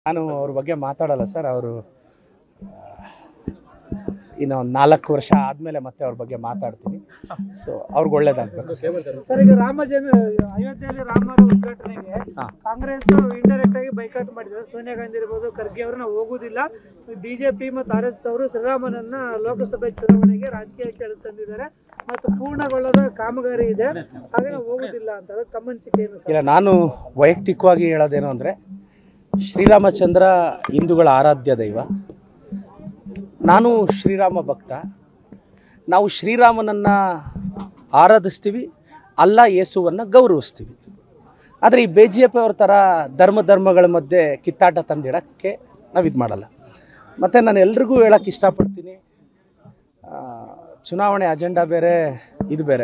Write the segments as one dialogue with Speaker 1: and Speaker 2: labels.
Speaker 1: ನಾನು ಅವ್ರ ಬಗ್ಗೆ ಮಾತಾಡಲ್ಲ ಸರ್ ಅವರು ಇನ್ನು ಒಂದು ನಾಲ್ಕು ವರ್ಷ ಆದಮೇಲೆ ಮತ್ತೆ ಅವ್ರ ಬಗ್ಗೆ ಮಾತಾಡ್ತೀನಿ ಸೊ ಅವ್ರಿಗೆ ಒಳ್ಳೇದಾಗಬೇಕು
Speaker 2: ಸರ್ ಈಗ ರಾಮ ಜನ ಅಯೋಧ್ಯೆಯಲ್ಲಿ ರಾಮರ ಉದ್ಘಾಟನೆಗೆ
Speaker 1: ಹಾ.
Speaker 2: ಕಾಂಗ್ರೆಸ್ ಇಂಡೈರೆಕ್ಟ್ ಆಗಿ ಬೈಕಾಟ್ ಮಾಡಿದ್ದಾರೆ ಸೋನಿಯಾ ಗಾಂಧಿ ಇರ್ಬೋದು ಖರ್ಗೆ ಅವ್ರನ್ನ ಹೋಗುದಿಲ್ಲ ಬಿಜೆಪಿ ಮತ್ತು ಆರ್ ಎಸ್ ಅವರು ಶ್ರೀರಾಮನನ್ನ ಲೋಕಸಭೆ ಚುನಾವಣೆಗೆ ರಾಜಕೀಯಕ್ಕೆ ಎಳೆದು ತಂದಿದ್ದಾರೆ ಮತ್ತು ಪೂರ್ಣಗೊಳ್ಳದ ಕಾಮಗಾರಿ ಇದೆ ಹಾಗೆ ನಾವು ಹೋಗುದಿಲ್ಲ ಅಂತ ಅದಕ್ಕೆ ತಮ್ಮ ಅನಿಸಿಕೆ ಏನು ಸರ್
Speaker 1: ಇಲ್ಲ ನಾನು ವೈಯಕ್ತಿಕವಾಗಿ ಹೇಳೋದೇನು ಅಂದರೆ ಶ್ರೀರಾಮಚಂದ್ರ ಹಿಂದೂಗಳ ಆರಾಧ್ಯ ದೈವ ನಾನು ಶ್ರೀರಾಮ ಭಕ್ತ ನಾವು ಶ್ರೀರಾಮನನ್ನು ಆರಾಧಿಸ್ತೀವಿ ಅಲ್ಲ ಯೇಸುವನ್ನು ಗೌರವಿಸ್ತೀವಿ ಆದರೆ ಈ ಬಿ ಜೆ ಪಿ ಅವ್ರ ಥರ ಧರ್ಮ ಧರ್ಮಗಳ ಮಧ್ಯೆ ಕಿತ್ತಾಟ ತಂದಿಡೋಕ್ಕೆ ನಾವು ಇದು ಮಾಡಲ್ಲ ಮತ್ತು ನಾನು ಎಲ್ರಿಗೂ ಹೇಳೋಕ್ಕೆ ಇಷ್ಟಪಡ್ತೀನಿ ಆ, ಚುನಾವಣೆ ಅಜೆಂಡಾ ಬೇರೆ ಇದು ಬೇರೆ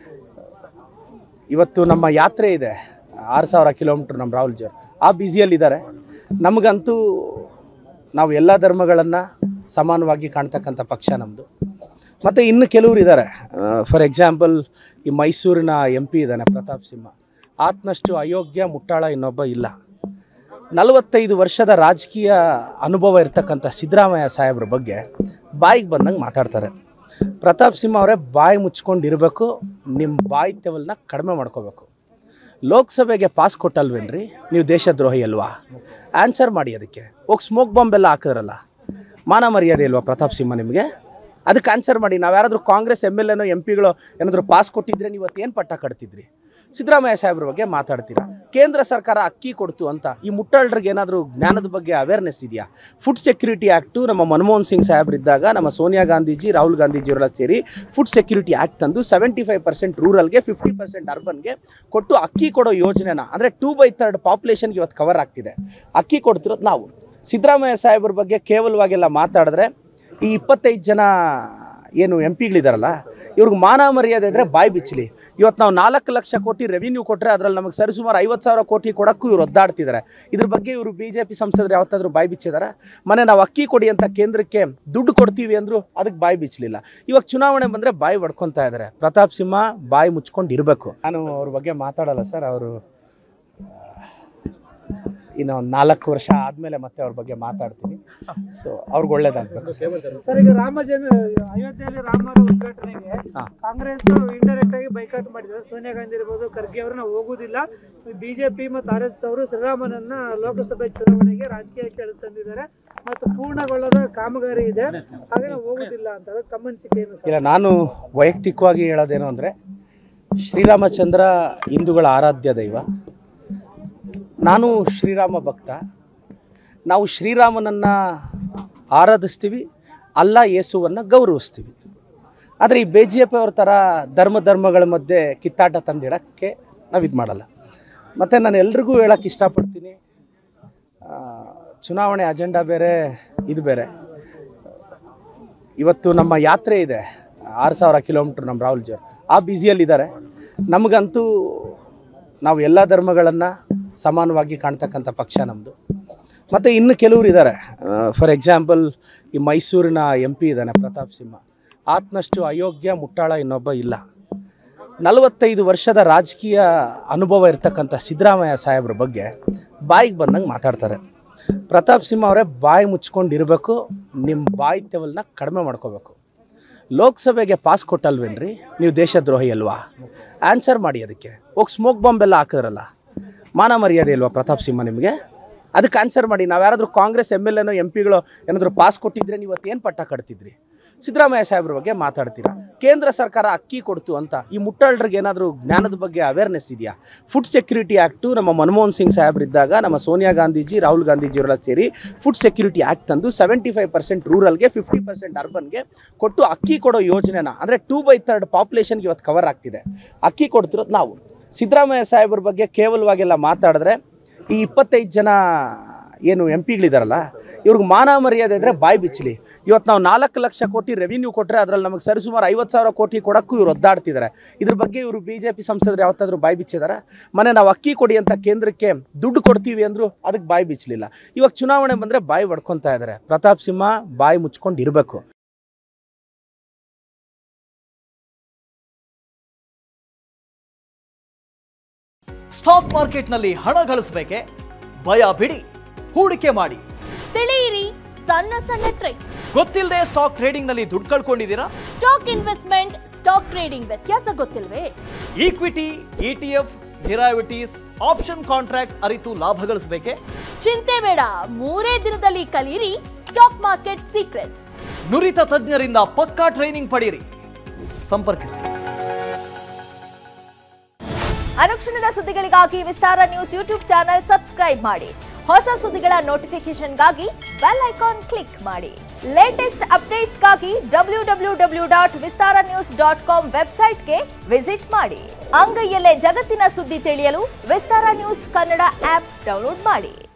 Speaker 1: ಇವತ್ತು ನಮ್ಮ ಯಾತ್ರೆ ಇದೆ ಆರು ಸಾವಿರ ಕಿಲೋಮೀಟ್ರ್ ನಮ್ಮ ರಾಹುಲ್ ಜಿ ಆ ಬ್ಯುಸಿಯಲ್ಲಿದ್ದಾರೆ ನಮಗಂತೂ ನಾವು ಎಲ್ಲ ಧರ್ಮಗಳನ್ನು ಸಮಾನವಾಗಿ ಕಾಣ್ತಕ್ಕಂಥ ಪಕ್ಷ ನಮ್ಮದು ಮತ್ತು ಇನ್ನು ಕೆಲವರು ಇದ್ದಾರೆ ಫಾರ್ ಎಕ್ಸಾಂಪಲ್ ಈ ಮೈಸೂರಿನ ಎಂ ಪಿ ಇದ್ದಾನೆ ಪ್ರತಾಪ್ ಸಿಂಹ ಆತನಷ್ಟು ಅಯೋಗ್ಯ ಮುಟ್ಟಾಳ ಇನ್ನೊಬ್ಬ ಇಲ್ಲ ನಲವತ್ತೈದು ವರ್ಷದ ರಾಜಕೀಯ ಅನುಭವ ಇರ್ತಕ್ಕಂಥ ಸಿದ್ದರಾಮಯ್ಯ ಸಾಹೇಬ್ರ ಬಗ್ಗೆ ಬಾಯಿಗೆ ಬಂದಂಗೆ ಮಾತಾಡ್ತಾರೆ ಪ್ರತಾಪ್ ಸಿಂಹ ಅವರೇ ಬಾಯಿ ಮುಚ್ಕೊಂಡಿರಬೇಕು ನಿಮ್ಮ ಬಾಯಿತ್ಯವನ್ನ ಕಡಿಮೆ ಮಾಡ್ಕೋಬೇಕು ಲೋಕಸಭೆಗೆ ಪಾಸ್ ಕೊಟ್ಟಲ್ವೇನ್ರಿ ನೀವು ದೇಶದ್ರೋಹಿ ಅಲ್ವಾ ಆನ್ಸರ್ ಮಾಡಿ ಅದಕ್ಕೆ ಹೋಗಿ ಸ್ಮೋಕ್ ಬಾಂಬ್ ಎಲ್ಲ ಹಾಕಿದ್ರಲ್ಲ ಮಾನ ಮರ್ಯಾದೆ ಇಲ್ವಾ ಪ್ರತಾಪ್ ಸಿಂಹ ನಿಮಗೆ ಅದಕ್ಕೆ ಆನ್ಸರ್ ಮಾಡಿ ನಾವು ಯಾರಾದರೂ ಕಾಂಗ್ರೆಸ್ ಎಮ್ ಎಲ್ ಎನೋ ಎಂ ಪಿಗಳು ಏನಾದರೂ ಪಾಸ್ ಕೊಟ್ಟಿದ್ರೆ ನೀವು ಏನು ಪಟ್ಟ ಕಟ್ತಿದ್ರಿ ಸಿದ್ದರಾಮಯ್ಯ ಸಾಹೇಬ್ರ ಬಗ್ಗೆ ಮಾತಾಡ್ತೀರಾ ಕೇಂದ್ರ ಸರ್ಕಾರ ಅಕ್ಕಿ ಕೊಡ್ತು ಅಂತ ಈ ಮುಟ್ಟಾಳ್ರಿಗೆ ಏನಾದರೂ ಜ್ಞಾನದ ಬಗ್ಗೆ ಅವೇರ್ನೆಸ್ ಇದೆಯಾ ಫುಡ್ ಸೆಕ್ಯೂರಿಟಿ ಆ್ಯಕ್ಟು ನಮ್ಮ ಮನಮೋಹನ್ ಸಿಂಗ್ ಸಾಹೇಬ್ರಿದ್ದಾಗ ನಮ್ಮ ಸೋನಿಯಾ ಗಾಂಧೀಜಿ ರಾಹುಲ್ ಗಾಂಧೀಜಿಯವರೆಲ್ಲ ಸೇರಿ ಫುಡ್ ಸೆಕ್ಯೂರಿಟಿ ಆ್ಯಕ್ಟ್ ತಂದು ಸೆವೆಂಟಿ ಫೈವ್ ಪರ್ಸೆಂಟ್ ರೂರಲ್ಗೆ ಫಿಫ್ಟಿ ಪರ್ಸೆಂಟ್ ಅರ್ಬನ್ಗೆ ಕೊಟ್ಟು ಅಕ್ಕಿ ಕೊಡೋ ಯೋಜನೆನ ಅಂದರೆ ಟೂ ಬೈ ತರ್ಡ್ ಪಾಪ್ಯುಲೇಷನ್ಗೆ ಇವತ್ತು ಕವರ್ ಆಗ್ತಿದೆ ಅಕ್ಕಿ ಕೊಡ್ತಿರೋದು ನಾವು ಸಿದ್ದರಾಮಯ್ಯ ಸಾಹೇಬ್ರ ಬಗ್ಗೆ ಕೇವಲವಾಗೆಲ್ಲ ಮಾತಾಡಿದ್ರೆ ಈ ಇಪ್ಪತ್ತೈದು ಜನ ಏನು ಎಂ ಪಿಗಳಿದಾರಲ್ಲ ಇವ್ರಿಗೆ ಮಾನ ಮರ್ಯಾದೆ ಇದ್ದರೆ ಬಾಯಿ ಬಿಚ್ಚಲಿ ಇವತ್ತು ನಾವು ನಾಲ್ಕು ಲಕ್ಷ ಕೋಟಿ ರೆವಿನ್ಯೂ ಕೊಟ್ಟರೆ ಅದರಲ್ಲಿ ನಮಗೆ ಸರಿಸುಮಾರು ಐವತ್ತು ಸಾವಿರ ಕೋಟಿ ಕೊಡೋಕ್ಕೂ ಇವ್ರು ಒದ್ದಾಡ್ತಿದ್ದಾರೆ ಇದ್ರ ಬಗ್ಗೆ ಇವರು ಬಿ ಜೆ ಪಿ ಸಂಸದರು ಯಾವತ್ತಾದರೂ ಬಾಯಿ ಬಿಚ್ಚಿದಾರ ಮನೆ ನಾವು ಅಕ್ಕಿ ಕೊಡಿ ಅಂತ ಕೇಂದ್ರಕ್ಕೆ ದುಡ್ಡು ಕೊಡ್ತೀವಿ ಅಂದರು ಅದಕ್ಕೆ ಬಾಯಿ ಬಿಚ್ಚಲಿಲ್ಲ ಇವಾಗ ಚುನಾವಣೆ ಬಂದರೆ ಬಾಯಿ ಬಡ್ಕೊತಾ ಇದ್ದಾರೆ ಪ್ರತಾಪ್ ಸಿಂಹ ಬಾಯಿ ಮುಚ್ಕೊಂಡು ಇರಬೇಕು ನಾನು ಅವ್ರ ಬಗ್ಗೆ ಮಾತಾಡಲ್ಲ ಸರ್ ಅವರು ಇನ್ನು ಒಂದು ನಾಲ್ಕು ವರ್ಷ ಆದಮೇಲೆ ಮತ್ತೆ ಅವ್ರ ಬಗ್ಗೆ ಮಾತಾಡ್ತೀನಿ ಸೊ ಅವ್ರಿಗೆ ಒಳ್ಳೇದಾಗಬೇಕು
Speaker 2: ಸರ್ ಈಗ ರಾಮ ಜನ ಅಯೋಧ್ಯೆಯಲ್ಲಿ ರಾಮರ ಉದ್ಘಾಟನೆಗೆ
Speaker 1: ಹಾ.
Speaker 2: ಕಾಂಗ್ರೆಸ್ ಇಂಡೈರೆಕ್ಟ್ ಆಗಿ ಬೈಕಾಟ್ ಮಾಡಿದ್ದಾರೆ ಸೋನಿಯಾ ಗಾಂಧಿ ಇರ್ಬೋದು ಖರ್ಗೆ ಅವ್ರನ್ನ ಹೋಗುದಿಲ್ಲ ಬಿಜೆಪಿ ಮತ್ತು ಆರ್ ಎಸ್ ಅವರು ಶ್ರೀರಾಮನನ್ನ ಲೋಕಸಭೆ ಚುನಾವಣೆಗೆ ರಾಜಕೀಯಕ್ಕೆ ಎಳೆದು ತಂದಿದ್ದಾರೆ ಮತ್ತು ಪೂರ್ಣಗೊಳ್ಳದ ಕಾಮಗಾರಿ ಇದೆ ಹಾಗೆ ನಾವು ಹೋಗುದಿಲ್ಲ ಅಂತ ಅದಕ್ಕೆ ತಮ್ಮ ಅನಿಸಿಕೆ ಏನು ಸರ್
Speaker 1: ಇಲ್ಲ ನಾನು ವೈಯಕ್ತಿಕವಾಗಿ ಹೇಳೋದೇನು ಅಂದರೆ ಶ್ರೀರಾಮಚಂದ್ರ ಹಿಂದೂಗಳ ಆರಾಧ್ಯ ದೈವ ನಾನು ಶ್ರೀರಾಮ ಭಕ್ತ ನಾವು ಶ್ರೀರಾಮನನ್ನು ಆರಾಧಿಸ್ತೀವಿ ಅಲ್ಲ ಯೇಸುವನ್ನು ಗೌರವಿಸ್ತೀವಿ ಆದರೆ ಈ ಬಿ ಜೆ ಪಿ ಅವ್ರ ಥರ ಧರ್ಮ ಧರ್ಮಗಳ ಮಧ್ಯೆ ಕಿತ್ತಾಟ ತಂದಿಡೋಕ್ಕೆ ನಾವು ಇದು ಮಾಡಲ್ಲ ಮತ್ತು ನಾನು ಎಲ್ರಿಗೂ ಹೇಳೋಕ್ಕೆ ಇಷ್ಟಪಡ್ತೀನಿ ಆ, ಚುನಾವಣೆ ಅಜೆಂಡಾ ಬೇರೆ ಇದು ಬೇರೆ ಇವತ್ತು ನಮ್ಮ ಯಾತ್ರೆ ಇದೆ ಆರು ಸಾವಿರ ಕಿಲೋಮೀಟ್ರ್ ನಮ್ಮ ರಾಹುಲ್ ಜಿ ಆ ಬ್ಯುಸಿಯಲ್ಲಿದ್ದಾರೆ ನಮಗಂತೂ ನಾವು ಎಲ್ಲ ಧರ್ಮಗಳನ್ನು ಸಮಾನವಾಗಿ ಕಾಣ್ತಕ್ಕಂಥ ಪಕ್ಷ ನಮ್ಮದು ಮತ್ತು ಇನ್ನು ಕೆಲವರು ಇದ್ದಾರೆ ಫಾರ್ ಎಕ್ಸಾಂಪಲ್ ಈ ಮೈಸೂರಿನ ಎಂ ಪಿ ಇದ್ದಾನೆ ಪ್ರತಾಪ್ ಸಿಂಹ ಆತನಷ್ಟು ಅಯೋಗ್ಯ ಮುಟ್ಟಾಳ ಇನ್ನೊಬ್ಬ ಇಲ್ಲ ನಲವತ್ತೈದು ವರ್ಷದ ರಾಜಕೀಯ ಅನುಭವ ಇರ್ತಕ್ಕಂಥ ಸಿದ್ದರಾಮಯ್ಯ ಸಾಹೇಬ್ರ ಬಗ್ಗೆ ಬಾಯಿಗೆ ಬಂದಂಗೆ ಮಾತಾಡ್ತಾರೆ ಪ್ರತಾಪ್ ಸಿಂಹ ಅವರೇ ಬಾಯಿ ಮುಚ್ಕೊಂಡಿರಬೇಕು ನಿಮ್ಮ ಬಾಯಿತ್ಯವನ್ನ ಕಡಿಮೆ ಮಾಡ್ಕೋಬೇಕು ಲೋಕಸಭೆಗೆ ಪಾಸ್ ಕೊಟ್ಟಲ್ವೇನ್ರಿ ನೀವು ದೇಶದ್ರೋಹಿ ಅಲ್ವಾ ಆನ್ಸರ್ ಮಾಡಿ ಅದಕ್ಕೆ ಹೋಗಿ ಸ್ಮೋಕ್ ಬಾಂಬ್ ಎಲ್ಲ ಹಾಕಿದ್ರಲ್ಲ ಮಾನ ಮರ್ಯಾದೆ ಇಲ್ವಾ ಪ್ರತಾಪ್ ಸಿಂಹ ನಿಮಗೆ ಅದಕ್ಕೆ ಆನ್ಸರ್ ಮಾಡಿ ನಾವು ಯಾರಾದರೂ ಕಾಂಗ್ರೆಸ್ ಎಮ್ ಎಲ್ ಎನೋ ಎಂ ಪಿಗಳು ಏನಾದರೂ ಪಾಸ್ ಕೊಟ್ಟಿದ್ರೆ ನೀವು ಏನು ಪಟ್ಟ ಕಟ್ತಿದ್ರಿ ಸಿದ್ದರಾಮಯ್ಯ ಸಾಹೇಬ್ರ ಬಗ್ಗೆ ಮಾತಾಡ್ತೀರಾ ಕೇಂದ್ರ ಸರ್ಕಾರ ಅಕ್ಕಿ ಕೊಡ್ತು ಅಂತ ಈ ಮುಟ್ಟಾಳ್ರಿಗೆ ಏನಾದರೂ ಜ್ಞಾನದ ಬಗ್ಗೆ ಅವೇರ್ನೆಸ್ ಇದೆಯಾ ಫುಡ್ ಸೆಕ್ಯೂರಿಟಿ ಆ್ಯಕ್ಟು ನಮ್ಮ ಮನಮೋಹನ್ ಸಿಂಗ್ ಸಾಹೇಬ್ರಿದ್ದಾಗ ನಮ್ಮ ಸೋನಿಯಾ ಗಾಂಧೀಜಿ ರಾಹುಲ್ ಗಾಂಧೀಜಿಯವರೆಲ್ಲ ಸೇರಿ ಫುಡ್ ಸೆಕ್ಯೂರಿಟಿ ಆ್ಯಕ್ಟ್ ತಂದು ಸೆವೆಂಟಿ ಫೈವ್ ಪರ್ಸೆಂಟ್ ರೂರಲ್ಗೆ ಫಿಫ್ಟಿ ಪರ್ಸೆಂಟ್ ಅರ್ಬನ್ಗೆ ಕೊಟ್ಟು ಅಕ್ಕಿ ಕೊಡೋ ಯೋಜನೆನ ಅಂದರೆ ಟೂ ಬೈ ತರ್ಡ್ ಪಾಪ್ಯುಲೇಷನ್ಗೆ ಇವತ್ತು ಕವರ್ ಆಗ್ತಿದೆ ಅಕ್ಕಿ ಕೊಡ್ತಿರೋದು ನಾವು ಸಿದ್ದರಾಮಯ್ಯ ಸಾಹೇಬ್ರ ಬಗ್ಗೆ ಕೇವಲವಾಗೆಲ್ಲ ಮಾತಾಡಿದ್ರೆ ಈ ಇಪ್ಪತ್ತೈದು ಜನ ಏನು ಎಂ ಪಿಗಳಿದಾರಲ್ಲ ಇವ್ರಿಗೆ ಮಾನ ಮರ್ಯಾದೆ ಇದ್ದರೆ ಬಾಯಿ ಬಿಚ್ಚಲಿ ಇವತ್ತು ನಾವು ನಾಲ್ಕು ಲಕ್ಷ ಕೋಟಿ ರೆವಿನ್ಯೂ ಕೊಟ್ಟರೆ ಅದರಲ್ಲಿ ನಮಗೆ ಸರಿಸುಮಾರು ಐವತ್ತು ಸಾವಿರ ಕೋಟಿ ಕೊಡೋಕ್ಕೂ ಇವ್ರು ಒದ್ದಾಡ್ತಿದ್ದಾರೆ ಇದ್ರ ಬಗ್ಗೆ ಇವರು ಬಿ ಜೆ ಪಿ ಸಂಸದರು ಯಾವತ್ತಾದರೂ ಬಾಯಿ ಬಿಚ್ಚಿದಾರ ಮನೆ ನಾವು ಅಕ್ಕಿ ಕೊಡಿ ಅಂತ ಕೇಂದ್ರಕ್ಕೆ ದುಡ್ಡು ಕೊಡ್ತೀವಿ ಅಂದರು ಅದಕ್ಕೆ ಬಾಯಿ ಬಿಚ್ಚಲಿಲ್ಲ ಇವಾಗ ಚುನಾವಣೆ ಬಂದರೆ ಬಾಯಿ ಬಡ್ಕೊತಾ ಇದ್ದಾರೆ ಪ್ರತಾಪ್ ಸಿಂಹ ಬಾಯಿ ಮುಚ್ಕೊಂಡು ಇರಬೇಕು
Speaker 3: ಸ್ಟಾಕ್ ಮಾರ್ಕೆಟ್ನಲ್ಲಿ ಹಣ ಗಳಿಸಬೇಕೆ ಭಯ ಬಿಡಿ ಹೂಡಿಕೆ ಮಾಡಿ
Speaker 4: ತಿಳಿಯಿರಿ ಸಣ್ಣ ಸಣ್ಣ ಟ್ರಿಕ್ಸ್
Speaker 3: ಗೊತ್ತಿಲ್ಲದೆ ಸ್ಟಾಕ್ ಟ್ರೇಡಿಂಗ್ ನಲ್ಲಿ ದುಡ್ಡು ಕಳ್ಕೊಂಡಿದ್ದೀರಾ
Speaker 4: ಸ್ಟಾಕ್ ಇನ್ವೆಸ್ಟ್ಮೆಂಟ್ ಸ್ಟಾಕ್ ಟ್ರೇಡಿಂಗ್ ವ್ಯತ್ಯಾಸ ಗೊತ್ತಿಲ್ವೇ
Speaker 3: equity ETF derivatives option contract ಅರಿತು ಲಾಭ ಗಳಿಸಬೇಕೆ
Speaker 4: ಚಿಂತೆ ಬೇಡ ಮೂರೇ ದಿನದಲ್ಲಿ ಕಲಿಯಿರಿ ಸ್ಟಾಕ್ ಮಾರ್ಕೆಟ್ ಸೀಕ್ರೆಟ್ಸ್
Speaker 3: ನುರಿತ ತಜ್ಞರಿಂದ ಪಕ್ಕಾ ಟ್ರೈನಿಂಗ್ ಪಡೆಯಿರಿ ಸಂಪರ್ಕಿಸಿ
Speaker 4: ಅನುಕ್ಷಣದ ಸುದ್ದಿಗಳಿಗಾಗಿ Vistara news YouTube channel subscribe ಮಾಡಿ ಹೊಸ ಸುದ್ದಿಗಳ ನೋಟಿಫಿಕೇಶನ್ಗಾಗಿ ಬೆಲ್ ಐಕಾನ್ ಕ್ಲಿಕ್ ಮಾಡಿ ಲೇಟೆಸ್ಟ್ ಅಪ್ಡೇಟ್ಸ್ಗಾಗಿ W W W dot Vistara news dot com ವೆಬ್ಸೈಟ್ಗೆ ವಿಸಿಟ್ ಮಾಡಿ ಅಂಗೈಯಲ್ಲೇ ಜಗತ್ತಿನ ಸುದ್ದಿ ತಿಳಿಯಲು Vistara news Kannada app download ಮಾಡಿ